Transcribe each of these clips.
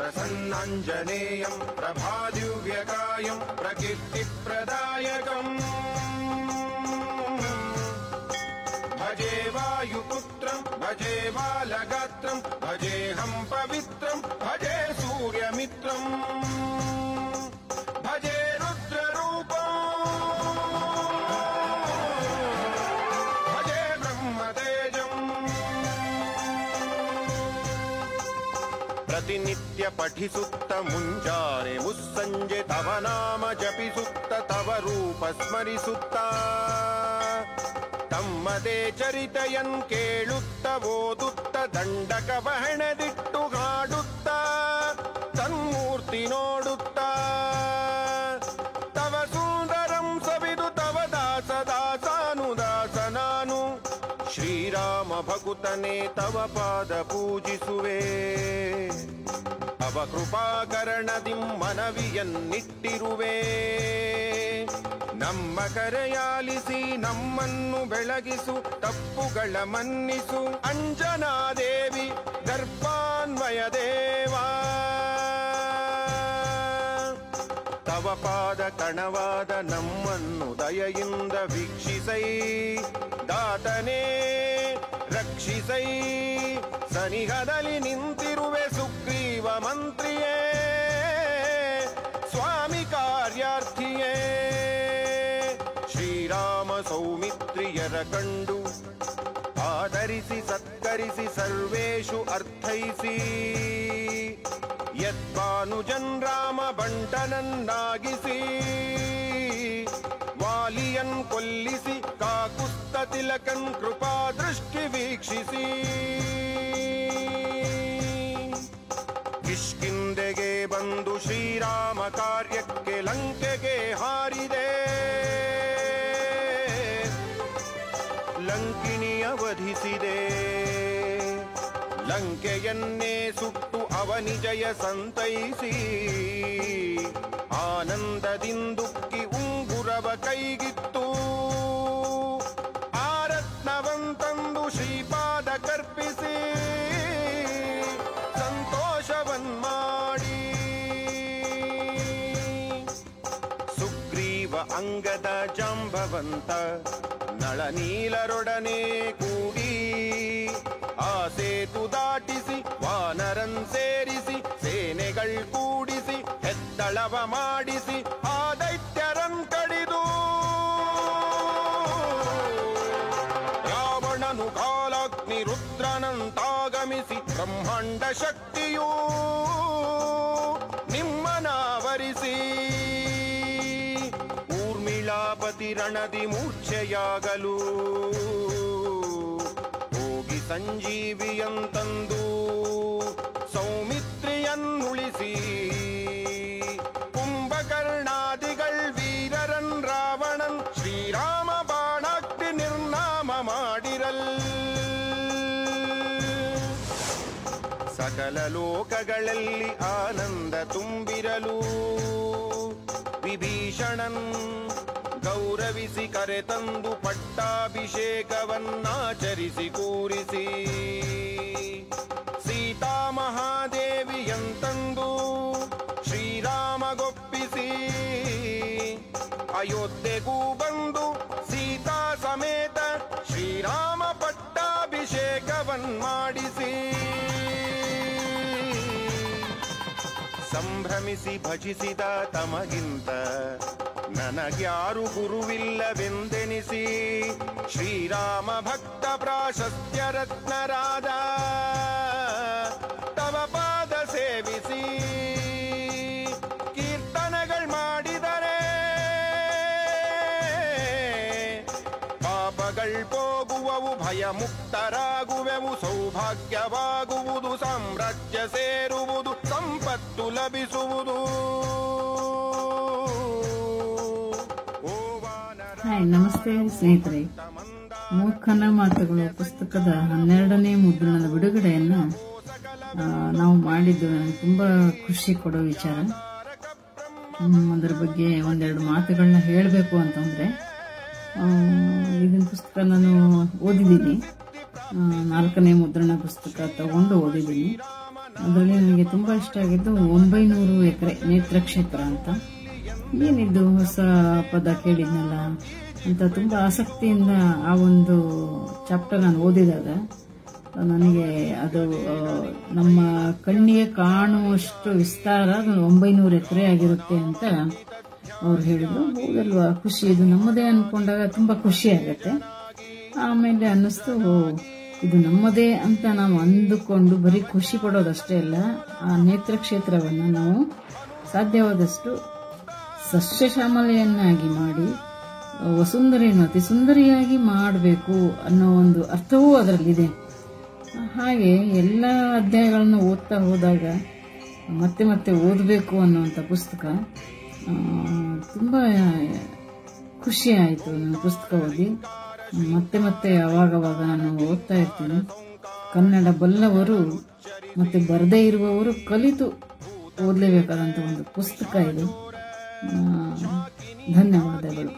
प्रसन्नाञ्जनेयम् प्रभादिव्यकायम् प्रकीर्तिप्रदायकम् भजे वायुपुत्रम् भजे बालगात्रम् भजेऽहम् पवित्रम् भजे सूर्यमित्रम् भजे रुद्ररूपम् भजे ब्रह्मतेजम् ಪ್ರತಿನಿತ್ಯ ಪಠಿಸುತ್ತ ಮುಂಜಾನೆ ಮುಸ್ಸಂಜೆ ತವ ನಾಮ ಜಪಿಸುತ್ತ ತವ ರೂಪ ಸ್ಮರಿಸುತ್ತ ತಮ್ಮದೇ ಚರಿತೆಯನ್ ಕೇಳುತ್ತ ಓದುತ್ತ ದಂಡಕ ಬಹಣದಿಟ್ಟು ಹಾಡುತ್ತ ತನ್ಮೂರ್ತಿ ನೋಡುತ್ತ ತವ ಸುಂದರಂ ಸವಿದು ತವ ದಾಸ ದಾಸಾನು ದಾಸ ನಾನು ಶ್ರೀರಾಮ ಭಕುತನೇ ತವ ಪಾದ ಪೂಜಿಸುವೆ ತವ ಕೃಪಾಕರಣದಿ ಮನವಿಯನ್ನಿಟ್ಟಿರುವೆ ನಮ್ಮ ಕರೆಯಾಲಿಸಿ ನಮ್ಮನ್ನು ಬೆಳಗಿಸು ತಪ್ಪುಗಳ ಮನ್ನಿಸು ಅಂಜನಾದೇವಿ ಗರ್ಭಾನ್ವಯ ದೇವಾ ತವ ಪಾದ ಕಣವಾದ ನಮ್ಮನ್ನು ದಯೆಯಿಂದ ವೀಕ್ಷಿಸೈ ದಾತನೇ ರಕ್ಷಿಸೈ ಸನಿಹದಲ್ಲಿ ನಿಂತಿರುವೆ ಸುಗ್ರೀವ ಮಂತ್ರಿಯೇ ಸ್ವಾಮಿ ಕಾರ್ಯಾರ್ಥಿಯೇ ಶ್ರೀರಾಮ ಸೌಮಿತ್ರಿಯರ ಕಂಡು ಆಧರಿಸಿ ಸತ್ಕರಿಸಿ ಸರ್ವೇಷು ಅರ್ಥೈಸಿ ಯದ್ಭಾನುಜನ್ ರಾಮ ಬಂಟನನ್ನಾಗಿಸಿ ವಾಲಿಯನ್ ಕೊಲ್ಲಿಸಿ ಕಾಕುಸ್ತ ತಿಲಕನ್ ಕೃಪಾ ದೃಷ್ಟಿ ವೀಕ್ಷಿಸಿ ಕಿಷ್ಕಿಂದೆಗೆ ಬಂದು ಶ್ರೀರಾಮ ಕಾರ್ಯಕ್ಕೆ ಲಂಕೆಗೆ ಹಾರಿದೆ ಲಂಕಿಣಿಯ ವಧಿಸಿದೆ ಲಂಕೆಯನ್ನೇ ಸುಟ್ಟು ಅವನಿಜಯ ಸಂತೈಸಿ ಆನಂದದಿಂದುಕ್ಕಿ ಉಂಗುರವ ಕೈಗಿತ್ತು ಆರತ್ನವಂತಂದು ಶ್ರೀಪಾದ ಕರ್ಪಿಸಿ ಸಂತೋಷವನ್ ಮಾಡಿ ಸುಗ್ರೀವ ಅಂಗದ ಜಾಂಬವಂತ ನಳನೀಲರೊಡನೆ ಕೂಡಿ ಆ ಸೇತು ದಾಟಿಸಿ ವಾನರನ್ ಸೇರಿಸಿ ಸೇನೆಗಳ್ ಕೂಡಿಸಿ ಹೆದ್ದಳವ ಮಾಡಿಸಿ ಆ ದೈತ್ಯರನ್ ಕಡಿದು ರಾವಣನು ಕಾಲಾಗ್ನಿ ರುದ್ರನಂತಾಗಮಿಸಿ ಬ್ರಹ್ಮಾಂಡ ಶಕ್ತಿಯೂ ನಿಮ್ಮನಾವರಿಸಿ ಊರ್ಮಿಳಾಪತಿ ರಣದಿ ಮೂರ್ಛೆಯಾಗಲು ಹೋಗಿ ಸಂಜೀವಿಯಂತಂದು ಸೌಮಿತ್ರಿಯನ್ನುಳಿಸಿ ಕುಂಭಕರ್ಣಾದಿಗಳ್ ವೀರರನ್ ರಾವಣನ್ ಶ್ರೀರಾಮ ಬಾಣಾಗ್ನಿ ನಿರ್ನಾಮ ಮಾಡಿರಲ್ ಸಕಲ ಲೋಕಗಳಲ್ಲಿ ಆನಂದ ತುಂಬಿರಲು ವಿಭೀಷಣನ್ ಗೌರವಿಸಿ ಕರೆತಂದು ಪಟ್ಟಾಭಿಷೇಕವನ್ನಾಚರಿಸಿ ಕೂರಿಸಿ ಸೀತಾ ಮಹಾದೇವಿಯಂತಂದು ಶ್ರೀರಾಮಗೊಪ್ಪಿಸಿ ಅಯೋಧ್ಯೆಗೂ ಬಂದು ಸೀತಾ ಸಮೇತ ಶ್ರೀರಾಮ ಪಟ್ಟಾಭಿಷೇಕವನ್ ಮಾಡಿಸಿ ಸಂಭ್ರಮಿಸಿ ಭಜಿಸಿದ ತಮಗಿಂತ ನನಗ್ಯಾರು ಗುರುವಿಲ್ಲವೆಂದೆನಿಸಿ ಶ್ರೀರಾಮ ಭಕ್ತ ಪ್ರಾಶಸ್ತ್ಯ ರತ್ನರಾದ ತವ ಪಾದ ಸೇವಿಸಿ ಕೀರ್ತನಗಳು ಮಾಡಿದರೆ ಪಾಪಗಳ್ ಹೋಗುವವು ಭಯ ಮುಕ್ತರಾಗುವೆವು ಸೌಭಾಗ್ಯವಾಗುವುದು ಸಾಮ್ರಾಜ್ಯ ಸೇರುವುದು ಸಂಪತ್ತು ಲಭಿಸುವುದು ಓ ವಾನರ ಹಾಯ್ ನಮಸ್ತೆ ಸ್ನೇಹಿತರೆ ಮೂರ್ಖನ ಮಾತುಗಳು ಪುಸ್ತಕದ ಹನ್ನೆರಡನೇ ಮುದ್ರಣದ ಬಿಡುಗಡೆಯನ್ನು ಆ, ನಾವು ಮಾಡಿದ್ದು ನನಗೆ ತುಂಬಾ ಖುಷಿ ಕೊಡೋ ವಿಚಾರ ಹ್ಮ್, ಅದರ ಬಗ್ಗೆ ಒಂದೆರಡು ಮಾತುಗಳನ್ನ ಹೇಳಬೇಕು ಅಂತಂದ್ರೆ ಆ, ಇದನ್ನ ಪುಸ್ತಕ ನಾನು ಓದಿದ್ದೀನಿ ಆ, ನಾಲ್ಕನೇ ಮುದ್ರಣ ಪುಸ್ತಕ ತಗೊಂಡು ಓದಿದ್ದೀನಿ ಅದರಲ್ಲಿ ನನಗೆ ತುಂಬ ಇಷ್ಟ ಆಗಿದ್ದು ಒಂಬೈನೂರು ಎಕರೆ ನೇತ್ರಕ್ಷೇತ್ರ ಅಂತ ಏನಿದ್ದು ಹೊಸ ಪದ ಕೇಳಿದ್ನಲ್ಲ ಅಂತ ತುಂಬ ಆಸಕ್ತಿಯಿಂದ ಆ ಒಂದು ಚಾಪ್ಟರ್ ನಾನು ಓದಿದಾಗ ನನಗೆ ಅದು ಆ, ನಮ್ಮ ಕಣ್ಣಿಗೆ ಕಾಣುವಷ್ಟು ವಿಸ್ತಾರ ಅದು ಒಂಬೈನೂರು ಎಕರೆ ಆಗಿರುತ್ತೆ ಅಂತ ಅವ್ರು ಹೇಳಿದ್ರು ಹೌದಲ್ವಾ ಖುಷಿ ಇದು ನಮ್ಮದೇ ಅನ್ಕೊಂಡಾಗ ತುಂಬಾ ಖುಷಿ ಆಗತ್ತೆ ಆಮೇಲೆ ಅನ್ನಿಸ್ತು ಓ, ಇದು ನಮ್ಮದೇ ಅಂತ ನಾವು ಅಂದುಕೊಂಡು ಬರೀ ಖುಷಿ ಪಡೋದಷ್ಟೇ ಅಲ್ಲ ಆ ನೇತ್ರ ಕ್ಷೇತ್ರವನ್ನ ನಾವು ಸಾಧ್ಯವಾದಷ್ಟು ಸಸ್ಯಶ್ಯಾಮಲೆಯನ್ನಾಗಿ ಮಾಡಿ ವಸುಂಧರೆಯನ್ನು ಅತಿ ಸುಂದರಿಯಾಗಿ ಮಾಡಬೇಕು ಅನ್ನೋ ಒಂದು ಅರ್ಥವೂ ಅದರಲ್ಲಿದೆ ಹಾಗೆ ಎಲ್ಲ ಅಧ್ಯಾಯಗಳನ್ನು ಓದ್ತಾ ಹೋದಾಗ ಮತ್ತೆ ಮತ್ತೆ ಓದಬೇಕು ಅನ್ನುವಂಥ ಪುಸ್ತಕ ಆ, ತುಂಬ ಖುಷಿ ಆಯಿತು ನನ್ನ ಪುಸ್ತಕ ಓದಿ ಮತ್ತೆ ಮತ್ತೆ ಅವಾಗವಾಗ ನಾನು ಓದ್ತಾ ಇರ್ತೀನಿ ಕನ್ನಡ ಬಲ್ಲವರು ಮತ್ತೆ ಬರದೇ ಇರುವವರು ಕಲಿತು ಓದಲೇಬೇಕಾದಂಥ ಒಂದು ಪುಸ್ತಕ ಇದು ಆ, ಧನ್ಯವಾದಗಳು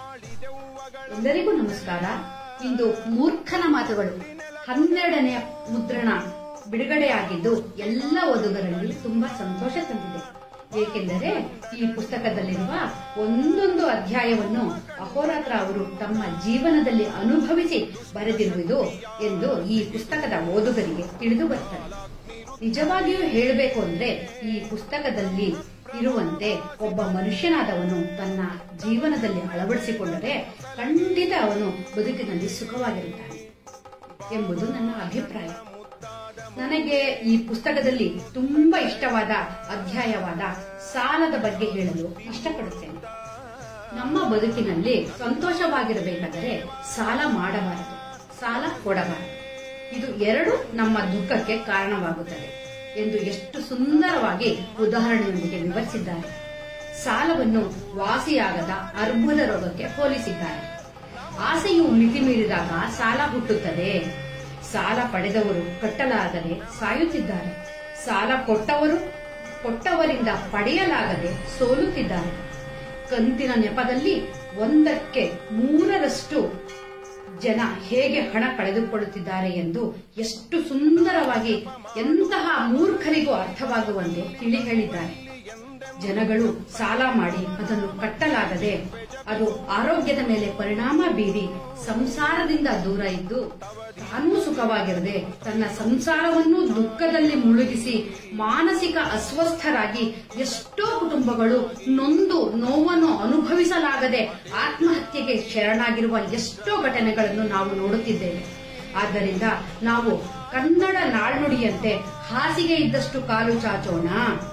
ಎಲ್ಲರಿಗೂ ನಮಸ್ಕಾರ ಇಂದು ಮೂರ್ಖನ ಮಾತುಗಳು ಹನ್ನೆರಡನೆಯ ಮುದ್ರಣ ಬಿಡುಗಡೆಯಾಗಿದ್ದು ಎಲ್ಲ ಓದುಗರಲ್ಲಿ ತುಂಬಾ ಸಂತೋಷ ತಂದಿದೆ ಏಕೆಂದರೆ ಈ ಪುಸ್ತಕದಲ್ಲಿರುವ ಒಂದೊಂದು ಅಧ್ಯಾಯವನ್ನು ಅಹೋರಾತ್ರ ಅವರು ತಮ್ಮ ಜೀವನದಲ್ಲಿ ಅನುಭವಿಸಿ ಬರೆದಿರುವುದು ಎಂದು ಈ ಪುಸ್ತಕದ ಓದುಗರಿಗೆ ತಿಳಿದು ಬರುತ್ತದೆ ನಿಜವಾಗಿಯೂ ಹೇಳಬೇಕು ಅಂದ್ರೆ ಈ ಪುಸ್ತಕದಲ್ಲಿ ಇರುವಂತೆ ಒಬ್ಬ ಮನುಷ್ಯನಾದವನು ತನ್ನ ಜೀವನದಲ್ಲಿ ಅಳವಡಿಸಿಕೊಂಡರೆ ಖಂಡಿತ ಅವನು ಬದುಕಿನಲ್ಲಿ ಸುಖವಾಗಿರುತ್ತಾನೆ ಎಂಬುದು ನನ್ನ ಅಭಿಪ್ರಾಯ ನನಗೆ ಈ ಪುಸ್ತಕದಲ್ಲಿ ತುಂಬಾ ಇಷ್ಟವಾದ ಅಧ್ಯಾಯವಾದ ಸಾಲದ ಬಗ್ಗೆ ಹೇಳಲು ಇಷ್ಟಪಡುತ್ತೇನೆ ನಮ್ಮ ಬದುಕಿನಲ್ಲಿ ಸಂತೋಷವಾಗಿರಬೇಕಾದರೆ ಸಾಲ ಮಾಡಬಾರದು ಸಾಲ ಕೊಡಬಾರದು ಇದು ಎರಡು ನಮ್ಮ ದುಃಖಕ್ಕೆ ಕಾರಣವಾಗುತ್ತದೆ ಎಂದು ಎಷ್ಟು ಸುಂದರವಾಗಿ ಉದಾಹರಣೆಯೊಂದಿಗೆ ವಿವರಿಸಿದ್ದಾರೆ ಸಾಲವನ್ನು ವಾಸಿಯಾಗದ ಅರ್ಬುದ ರೋಗಕ್ಕೆ ಹೋಲಿಸಿದ್ದಾರೆ ಆಸೆಯು ಮಿತಿ ಮೀರಿದಾಗ ಸಾಲ ಹುಟ್ಟುತ್ತದೆ ಸಾಲ ಪಡೆದವರು ಕಟ್ಟಲಾಗದೆ ಸಾಯುತ್ತಿದ್ದಾರೆ ಸಾಲ ಕೊಟ್ಟವರು ಕೊಟ್ಟವರಿಂದ ಪಡೆಯಲಾಗದೆ ಸೋಲುತ್ತಿದ್ದಾರೆ ಕಂತಿನ ನೆಪದಲ್ಲಿ ಒಂದಕ್ಕೆ ಮೂರರಷ್ಟು ಜನ ಹೇಗೆ ಹಣ ಕಳೆದುಕೊಳ್ಳುತ್ತಿದ್ದಾರೆ ಎಂದು ಎಷ್ಟು ಸುಂದರವಾಗಿ ಎಂತಹ ಮೂರ್ಖರಿಗೂ ಅರ್ಥವಾಗುವಂತೆ ತಿಳಿ ಹೇಳಿದ್ದಾರೆ ಜನಗಳು ಸಾಲ ಮಾಡಿ ಅದನ್ನು ಕಟ್ಟಲಾಗದೆ ಅದು ಆರೋಗ್ಯದ ಮೇಲೆ ಪರಿಣಾಮ ಬೀರಿ ಸಂಸಾರದಿಂದ ದೂರ ಇದ್ದು ತಾನೂ ಸುಖವಾಗಿರದೆ ತನ್ನ ಸಂಸಾರವನ್ನು ದುಃಖದಲ್ಲಿ ಮುಳುಗಿಸಿ ಮಾನಸಿಕ ಅಸ್ವಸ್ಥರಾಗಿ ಎಷ್ಟೋ ಕುಟುಂಬಗಳು ನೊಂದು ನೋವನ್ನು ಅನುಭವಿಸಲಾಗದೆ ಆತ್ಮಹತ್ಯೆಗೆ ಶರಣಾಗಿರುವ ಎಷ್ಟೋ ಘಟನೆಗಳನ್ನು ನಾವು ನೋಡುತ್ತಿದ್ದೇವೆ ಆದ್ದರಿಂದ ನಾವು ಕನ್ನಡ ನಾಳ್ನುಡಿಯಂತೆ ಹಾಸಿಗೆ ಇದ್ದಷ್ಟು ಕಾಲು ಚಾಚೋಣ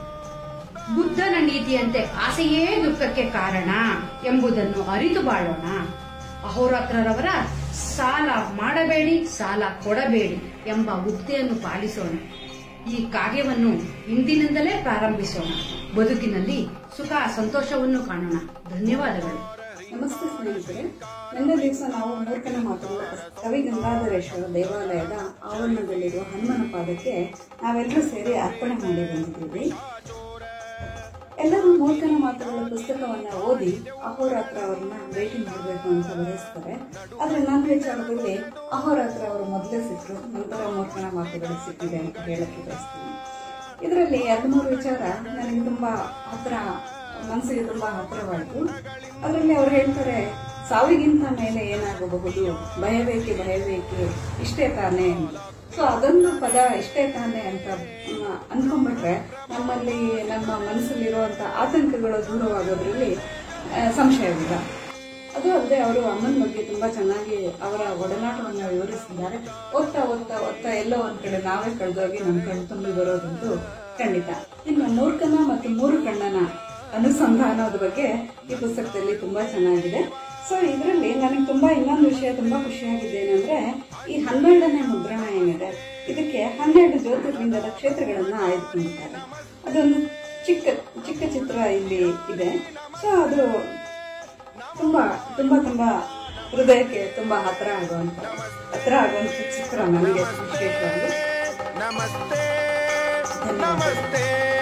ಬುದ್ಧನ ನೀತಿಯಂತೆ ಆಸೆಯೇ ದುಃಖಕ್ಕೆ ಕಾರಣ ಎಂಬುದನ್ನು ಅರಿತು ಬಾಳೋಣ ಅಹೋರಾತ್ರರವರ ಸಾಲ ಮಾಡಬೇಡಿ ಸಾಲ ಕೊಡಬೇಡಿ ಎಂಬ ಉಕ್ತಿಯನ್ನು ಪಾಲಿಸೋಣ ಈ ಕಾರ್ಯವನ್ನು ಇಂದಿನಿಂದಲೇ ಪ್ರಾರಂಭಿಸೋಣ ಬದುಕಿನಲ್ಲಿ ಸುಖ ಸಂತೋಷವನ್ನು ಕಾಣೋಣ ಧನ್ಯವಾದಗಳು ನಮಸ್ತೆ ಸ್ನೇಹಿತರೆ ನಿನ್ನೆ ದಿವಸ ನಾವು ಮೂರ್ಖನ ಮಾತುಗಳು ಕವಿ ಗಂಗಾಧರೇಶ್ವರ ದೇವಾಲಯದ ಆವರಣದಲ್ಲಿರುವ ಹನುಮನ ಪಾದಕ್ಕೆ ನಾವೆಲ್ಲರೂ ಸೇರಿ ಅರ್ಪಣೆ ಮಾಡಿ ಬಂದಿದ್ದೀವಿ ಎಲ್ಲರೂ ಮೂರ್ಖನ ಮಾತುಗಳ ಪುಸ್ತಕವನ್ನ ಓದಿ ಅಹೋರಾತ್ರ ಅವರನ್ನ ಭೇಟಿ ಮಾಡಬೇಕು ಅಂತ ಬಯಸ್ತಾರೆ ಆದ್ರೆ ನನ್ನ ವಿಚಾರದಲ್ಲಿ ಅಹೋರಾತ್ರ ಅವರು ಮೊದಲೇ ಸಿಕ್ಕರು ನಂತರ ಮೂರ್ಖನ ಮಾತುಗಳು ಸಿಕ್ಕಿದೆ ಅಂತ ಹೇಳಕ್ಕೆ ಬಯಸ್ತೀನಿ ಇದರಲ್ಲಿ ಎರಡು ಮೂರು ವಿಚಾರ ನನಗೆ ತುಂಬಾ ಹತ್ರ ಮನಸ್ಸಿಗೆ ತುಂಬಾ ಹತ್ತಿರವಾಯಿತು ಅದರಲ್ಲಿ ಅವ್ರು ಹೇಳ್ತಾರೆ ಸಾವಿಗಿಂತ ಮೇಲೆ ಏನಾಗಬಹುದು ಭಯಬೇಕೆ ಭಯಬೇಕೆ ಇಷ್ಟೇ ತಾನೇ ಅಂತ ಸೊ ಅದೊಂದು ಪದ ಇಷ್ಟೇ ತಾನೇ ಅಂತ ಮ್, ಅನ್ಕೊಂಡ್ಬಿಟ್ರೆ ನಮ್ಮಲ್ಲಿ ನಮ್ಮ ಮನಸ್ಸಲ್ಲಿರುವಂತ ಆತಂಕಗಳು ದೂರವಾಗೋದ್ರಲ್ಲಿ ಆ, ಸಂಶಯವಿಲ್ಲ ಅದು ಅಲ್ಲದೆ ಅವರು ಅಮ್ಮನ ಬಗ್ಗೆ ತುಂಬಾ ಚೆನ್ನಾಗಿ ಅವರ ಒಡನಾಟವನ್ನ ವಿವರಿಸಿದ್ದಾರೆ ಓದ್ತಾ ಓದ್ತಾ ಓದ್ತಾ ಎಲ್ಲೋ ಒಂದ್ ಕಡೆ ನಾವೇ ಕಳೆದೋಗಿ ನಮ್ಮ ಕಣ್ ತುಂಬಿ ಬರೋದಂತೂ ಖಂಡಿತ ಇನ್ನು ಮೂರ್ಖನ ಮತ್ತು ಮೂರು ಕಣ್ಣನ ಅನುಸಂಧಾನದ ಬಗ್ಗೆ ಈ ಪುಸ್ತಕದಲ್ಲಿ ತುಂಬಾ ಚೆನ್ನಾಗಿದೆ ಸೊ ಇದರಲ್ಲಿ ನನಗೆ ತುಂಬಾ ಇನ್ನೊಂದು ವಿಷಯ ತುಂಬಾ ಖುಷಿಯಾಗಿದೆ ಏನಂದ್ರೆ ಈ ಹನ್ನೆರಡನೇ ಮುದ್ರಣ ಏನಿದೆ ಇದಕ್ಕೆ ಹನ್ನೆರಡು ಜ್ಯೋತಿರ್ಲಿಂಗದ ಕ್ಷೇತ್ರಗಳನ್ನ ಆಯ್ದುಕೊಂಡಿದ್ದಾರೆ ಅದೊಂದು ಚಿಕ್ಕ ಚಿಕ್ಕ ಚಿತ್ರ ಇಲ್ಲಿ ಇದೆ ಸೊ ಅದು ತುಂಬಾ ತುಂಬಾ ತುಂಬಾ ಹೃದಯಕ್ಕೆ ತುಂಬಾ ಹತ್ರ ಆಗುವಂತ ಹತ್ರ ಆಗುವಂತ ಚಿತ್ರ ನನಗೆ ವಿಶೇಷವಾಗಿ ನಮಸ್ತೆ ಧನ್ಯವಾದ ನಮಸ್ತೆ